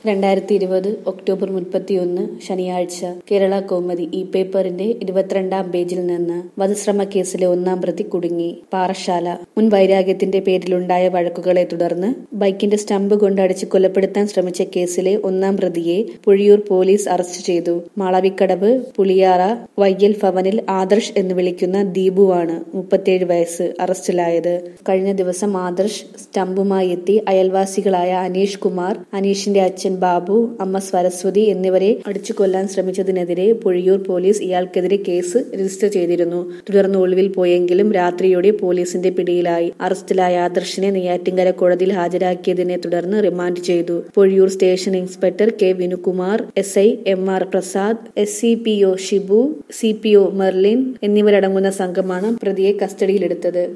രണ്ടായിരത്തി ഇരുപത് ഒക്ടോബർ മുപ്പത്തിയൊന്ന് ശനിയാഴ്ച കേരള കൗമുദി ഈ പേപ്പറിന്റെ ഇരുപത്തിരണ്ടാം പേജിൽ നിന്ന് വധശ്രമ കേസിലെ ഒന്നാം പ്രതി കുടുങ്ങി പാറശാല മുൻ വൈരാഗ്യത്തിന്റെ പേരിലുണ്ടായ വഴക്കുകളെ തുടർന്ന് ബൈക്കിന്റെ സ്റ്റമ്പ് കൊണ്ടടിച്ച് കൊലപ്പെടുത്താൻ ശ്രമിച്ച കേസിലെ ഒന്നാം പ്രതിയെ പുഴിയൂർ പോലീസ് അറസ്റ്റ് ചെയ്തു മാളവിക്കടവ് പുളിയാറ വയ്യൽ ഭവനിൽ ആദർശ് എന്ന് വിളിക്കുന്ന ദീപുവാണ് മുപ്പത്തിയേഴ് വയസ്സ് അറസ്റ്റിലായത് കഴിഞ്ഞ ദിവസം ആദർശ് സ്റ്റമ്പുമായി എത്തി അയൽവാസികളായ അനീഷ് കുമാർ അനീഷിന്റെ അച്ഛൻ ബാബു അമ്മ സരസ്വതി എന്നിവരെ അടിച്ചു കൊല്ലാൻ ശ്രമിച്ചതിനെതിരെ പുഴിയൂർ പോലീസ് ഇയാൾക്കെതിരെ കേസ് രജിസ്റ്റർ ചെയ്തിരുന്നു തുടർന്ന് ഒളിവിൽ പോയെങ്കിലും രാത്രിയോടെ പോലീസിന്റെ പിടിയിലായി അറസ്റ്റിലായ ആദർശിനെ നെയ്യാറ്റിങ്കര കോടതിയിൽ ഹാജരാക്കിയതിനെ തുടർന്ന് റിമാൻഡ് ചെയ്തു Pozhiyoor station inspector K Vinukumar S I M R Prasad S C P O Shibu C P O Merlin എന്നിവരടങ്ങുന്ന സംഘമാണ് പ്രതിയെ കസ്റ്റഡിയിലെടുത്തത്